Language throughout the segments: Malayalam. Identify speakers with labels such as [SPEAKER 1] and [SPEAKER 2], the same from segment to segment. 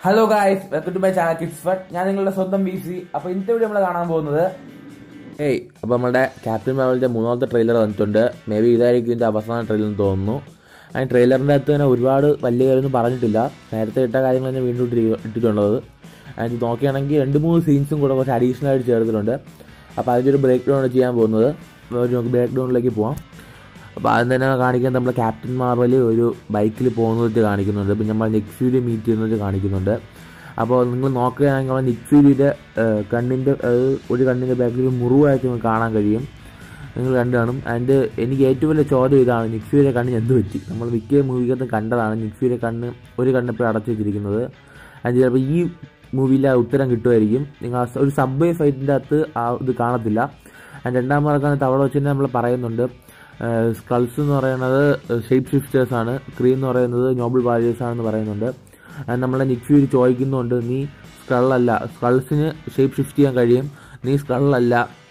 [SPEAKER 1] hello guys welcome to my channel kids ഫട്ട് ഞാൻ നിങ്ങളുടെ സ്വന്തം ബി സി അപ്പോൾ ഇന്നത്തെ വീഡിയോ നമ്മൾ കാണാൻ പോകുന്നത് ഏയ് അപ്പോൾ നമ്മുടെ ക്യാപ്റ്റൻ മാവലിൻ്റെ മൂന്നാമത്തെ ട്രെയിലർ വന്നിട്ടുണ്ട് മേ ബി ഇതായിരിക്കും ഇതിൻ്റെ അവസാന ട്രെയിലർ എന്ന് തോന്നുന്നു ആ ട്രെയിലറിൻ്റെ അകത്ത് തന്നെ ഒരുപാട് വലിയ കാര്യമൊന്നും പറഞ്ഞിട്ടില്ല നേരത്തെ ഇട്ട കാര്യങ്ങൾ തന്നെ വീണ്ടും ഇട്ടിരി- ഇട്ടിട്ടുള്ളത് അതിന് നോക്കുകയാണെങ്കിൽ രണ്ട് മൂന്ന് സീൻസും കൂടെ കുറച്ച് അഡീഷണൽ ആയിട്ട് ചേർത്തിട്ടുണ്ട് അപ്പോൾ അതിൻ്റെ ഒരു ബ്രേക്ക് ഡൗൺ ചെയ്യാൻ പോകുന്നത് ഒരു നമുക്ക് ബ്രേക്ക് ഡൗണിലേക്ക് പോവാം അപ്പോൾ ആദ്യം തന്നെ കാണിക്കാൻ നമ്മൾ ക്യാപ്റ്റൻ മാർവൽ ഒരു ബൈക്കിൽ പോകുന്നത് കാണിക്കുന്നുണ്ട് പിന്നെ നമ്മൾ നിക് ഫ്യൂരി മീറ്റ് ചെയ്യുന്നത് കാണിക്കുന്നുണ്ട് അപ്പോൾ നിങ്ങൾ നോക്കുകയാണെങ്കിൽ നമ്മൾ നിക് ഫ്യൂരിയുടെ കണ്ണിൻ്റെ അതായത് ഒരു കണ്ണിൻ്റെ ബാക്കിൽ ഒരു മുറിവായിട്ട് നിങ്ങൾക്ക് കാണാൻ കഴിയും നിങ്ങൾ കണ്ടു കാണും അതിൻ്റെ എനിക്ക് ഏറ്റവും വലിയ ചോദ്യം ഇതാണ് നിക് ഫ്യൂരിയുടെ കണ്ണിന് എന്ത് പറ്റി നമ്മൾ മിക്ക മൂവിക്കകത്തും കണ്ടതാണ് നിക് ഫ്യൂരിയുടെ കണ്ണ് ഒരു കണ്ണിപ്പോൾ അടച്ചു വെച്ചിരിക്കുന്നത് അത് ചിലപ്പോൾ ഈ മൂവിയിൽ ആ ഉത്തരം കിട്ടുമായിരിക്കും നിങ്ങൾ ആ സ- ഒരു സബ്വേ ഫൈറ്റിൻ്റെ അകത്ത് ആ ഇത് കാണത്തില്ല അതിന് രണ്ടാമത് അവിടെ വെച്ച് തന്നെ നമ്മൾ പറയുന്നുണ്ട് സ്കൾസ് എന്ന് പറയുന്നത് ഷേപ്പ് ഷിഫ്റ്റേഴ്സ് ആണ് ക്രീം എന്ന് പറയുന്നത് നോബിൾ വാരിയേഴ്സ് ആണെന്ന് പറയുന്നുണ്ട് അത് നമ്മളെ നിക് ഫ്യൂരി ചോദിക്കുന്നുണ്ട് നീ സ്കളല്ല സ്കൾസിന് ഷേപ്പ് ഷിഫ്റ്റ് ചെയ്യാൻ കഴിയും നീ സ്കളല്ല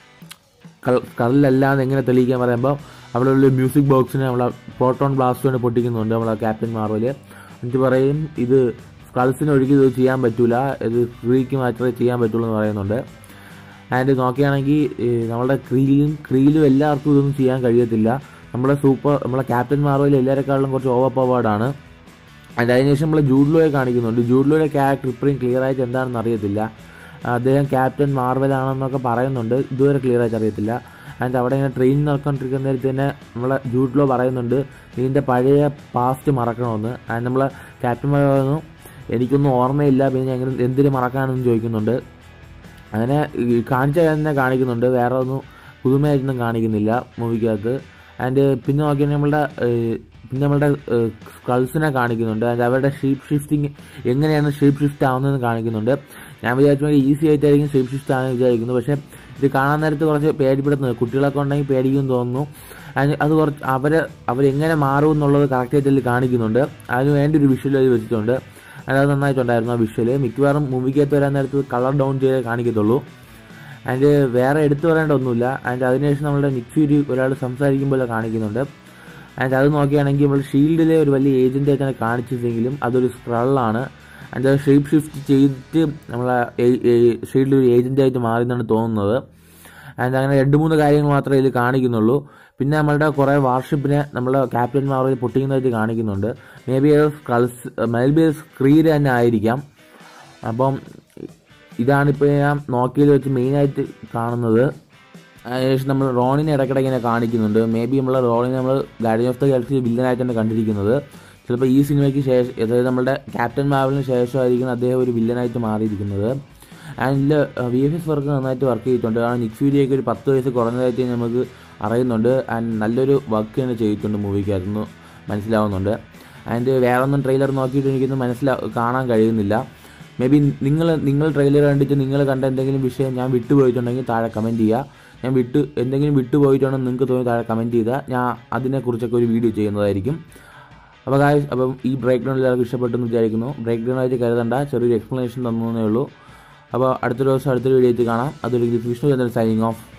[SPEAKER 1] സ്കളല്ല എന്ന് എങ്ങനെ തെളിയിക്കാൻ പറയുമ്പോൾ അവിടെ ഉള്ള മ്യൂസിക് ബോക്സിനെ നമ്മളെ പ്രോട്ടോൺ ബ്ലാസ്റ്റ് കൊണ്ട് പൊട്ടിക്കുന്നുണ്ട് നമ്മളെ ക്യാപ്റ്റൻ മാർവല് എന്നിട്ട് പറയും ഇത് സ്കൾസിന് ഒഴുകി ഇത് ചെയ്യാൻ പറ്റൂല ഇത് ക്രീക്ക് മാത്രമേ ചെയ്യാൻ പറ്റുള്ളൂ എന്ന് പറയുന്നുണ്ട് ആൻഡ് നോക്കുകയാണെങ്കിൽ ഈ നമ്മുടെ ക്രീലും ക്രീലും എല്ലാവർക്കും ഇതൊന്നും ചെയ്യാൻ കഴിയത്തില്ല നമ്മുടെ സൂപ്പർ നമ്മളെ ക്യാപ്റ്റൻ മാർവൽ എല്ലാവരെക്കാളും കുറച്ച് ഓവർ പവേർഡാണ് ആൻഡ് അതിനുശേഷം നമ്മൾ ജൂഡ്ലോയെ കാണിക്കുന്നുണ്ട് ജൂഡ്ലോയുടെ ക്യാരക്ടർ ഇത്രയും ക്ലിയർ ആയിട്ട് എന്താണെന്ന് അറിയത്തില്ല അദ്ദേഹം ക്യാപ്റ്റൻ മാർവൽ ആണെന്നൊക്കെ പറയുന്നുണ്ട് ഇതുവരെ ക്ലിയർ ആയിട്ട് അറിയത്തില്ല ആൻഡ് അവിടെ ഇങ്ങനെ ട്രെയിൻ നടക്കൊണ്ടിരിക്കുന്ന നേരത്ത് തന്നെ നമ്മളെ ജൂഡ്ലോ പറയുന്നുണ്ട് ഇതിൻ്റെ പഴയ പാസ്റ്റ് മറക്കണമെന്ന് ആൻഡ് നമ്മളെ ക്യാപ്റ്റൻ മാർവൽ പറയുന്നു എനിക്കൊന്നും ഓർമ്മയില്ല പിന്നെ ഞാൻ എങ്ങനെ എന്തിന് മറക്കാനെന്ന് ചോദിക്കുന്നുണ്ട് അങ്ങനെ ഈ കാണിച്ച തന്നെ കാണിക്കുന്നുണ്ട് വേറെ ഒന്നും പുതുമയായിട്ടൊന്നും കാണിക്കുന്നില്ല മൂവിക്കകത്ത് ആൻഡ് പിന്നെ നോക്കിയാൽ നമ്മളുടെ ഏഹ്, പിന്നെ നമ്മളുടെ സ്കൾസിനെ കാണിക്കുന്നുണ്ട് ആൻഡ് അവരുടെ ഷേപ്പ് ഷിഫ്റ്റിംഗ് എങ്ങനെയാണ് ഷേപ്പ് ഷിഫ്റ്റ് ആവുന്നതെന്ന് കാണിക്കുന്നുണ്ട് ഞാൻ വിചാരിച്ചു ഈസി ആയിട്ടായിരിക്കും ഷേപ്പ് ഷിഫ്റ്റ് ആണെന്ന് വിചാരിക്കുന്നു പക്ഷേ ഇത് കാണാൻ നേരത്ത് കുറച്ച് പേടിപ്പെടുന്നത് കുട്ടികളൊക്കെ ഉണ്ടെങ്കിൽ പേടിക്കും തോന്നുന്നു അതിന് അത് കുറച്ച് അവരെ അവരെങ്ങനെ മാറും എന്നുള്ളത് കറക്റ്റായിട്ട് ഇതിൽ കാണിക്കുന്നുണ്ട് അതിന് വേണ്ടി ഒരു വിഷ്വൽ അതിൽ വെച്ചിട്ടുണ്ട് അത് നന്നായിട്ടുണ്ടായിരുന്നു ആ വിഷ്വല് മിക്കവാറും മൂവിക്കകത്ത് വരാൻ നേരത്ത് കളർ ഡൗൺ ചെയ്തേ കാണിക്കത്തുള്ളൂ അതിൻ്റെ വേറെ എടുത്തു പറയേണ്ട ഒന്നുമില്ല അതിൻ്റെ അതിനുശേഷം നമ്മുടെ നിക്ഫ്യൂരി ഒരാൾ സംസാരിക്കുമ്പോൾ കാണിക്കുന്നുണ്ട് അതിൻ്റെ അത് നോക്കുകയാണെങ്കിൽ നമ്മൾ ഷീൽഡിലെ ഒരു വലിയ ഏജൻ്റ് ആയിട്ടാണ് കാണിച്ചതെങ്കിലും അതൊരു സ്ക്രള്ളാണ് അതിൻ്റെ ഷേപ്പ് ഷിഫ്റ്റ് ചെയ്തിട്ട് നമ്മളെ ഷീൽഡിൽ ഒരു ഏജൻ്റ് ആയിട്ട് മാറിയെന്നാണ് തോന്നുന്നത് അതിൻ്റെ അങ്ങനെ രണ്ട് മൂന്ന് കാര്യങ്ങൾ മാത്രമേ ഇതിൽ കാണിക്കുന്നുള്ളൂ പിന്നെ നമ്മളുടെ കുറേ വാർഷിപ്പിനെ നമ്മളെ ക്യാപ്റ്റൻ മാർവൽ പൊട്ടിക്കുന്നതായിട്ട് കാണിക്കുന്നുണ്ട് maybe Skrulls maybe സ്ക്രീഡ് തന്നെ ആയിരിക്കാം അപ്പം ഇതാണിപ്പോൾ ഞാൻ നോക്കിയതിൽ വെച്ച് മെയിനായിട്ട് കാണുന്നത് അതിനുശേഷം നമ്മൾ റോണിനെ ഇടയ്ക്കിടയ്ക്ക് ഇങ്ങനെ കാണിക്കുന്നുണ്ട് മേ ബി നമ്മൾ റോണിനെ നമ്മൾ ഗാർഡിയൻ ഓഫ് ദ ഗാലക്സി വില്ലനായിട്ടാണ് കണ്ടിരിക്കുന്നത് ചിലപ്പോൾ ഈ സിനിമയ്ക്ക് ശേഷം അതായത് നമ്മുടെ ക്യാപ്റ്റൻ മാവലിന് ശേഷമായിരിക്കും അദ്ദേഹം ഒരു വില്ലനായിട്ട് മാറിയിരിക്കുന്നത് and V F X work നന്നായിട്ട് വർക്ക് ചെയ്തിട്ടുണ്ട് കാരണം നിക് ഫ്യൂരിയൊക്കെ ഒരു പത്ത് വയസ്സ് കുറഞ്ഞതായിട്ട് നമുക്ക് അറിയുന്നുണ്ട് ആൻഡ് നല്ലൊരു വർക്ക് തന്നെ ചെയ്തിട്ടുണ്ട് മൂവിക്കകത്തുനിന്ന് മനസ്സിലാവുന്നുണ്ട് ആൻഡ് വേറെ ഒന്നും ട്രെയിലർ നോക്കിയിട്ട് എനിക്കൊന്നും മനസ്സിലാ കാണാൻ കഴിയുന്നില്ല മേ ബി നിങ്ങൾ നിങ്ങൾ ട്രെയിലർ കണ്ടിട്ട് നിങ്ങൾ കണ്ട എന്തെങ്കിലും വിഷയം ഞാൻ വിട്ടുപോയിട്ടുണ്ടെങ്കിൽ താഴെ കമൻറ്റ് ചെയ്യുക ഞാൻ വിട്ട് എന്തെങ്കിലും വിട്ടുപോയിട്ടുണ്ടെന്ന് നിങ്ങൾക്ക് തോന്നി താഴെ കമൻറ്റ് ചെയ്താൽ ഞാൻ അതിനെക്കുറിച്ചൊക്കെ ഒരു വീഡിയോ ചെയ്യുന്നതായിരിക്കും അപ്പോൾ ഗായ്സ് അപ്പം ഈ ബ്രേക്ക് ഡൗൺ എല്ലാവർക്കും ഇഷ്ടപ്പെട്ടെന്ന് വിചാരിക്കുന്നു ബ്രേക്ക് ഡൗൺ ആയിട്ട് കരുതണ്ട ചെറിയൊരു എക്സ്പ്ലനേഷൻ തന്നേ ഉള്ളൂ അപ്പോൾ അടുത്ത ദിവസം അടുത്തൊരു വീഡിയോ ആയിട്ട് കാണാം അതൊരു വിഷ്ണു ചന്ദ്രൻ സൈനിങ് ഓഫ്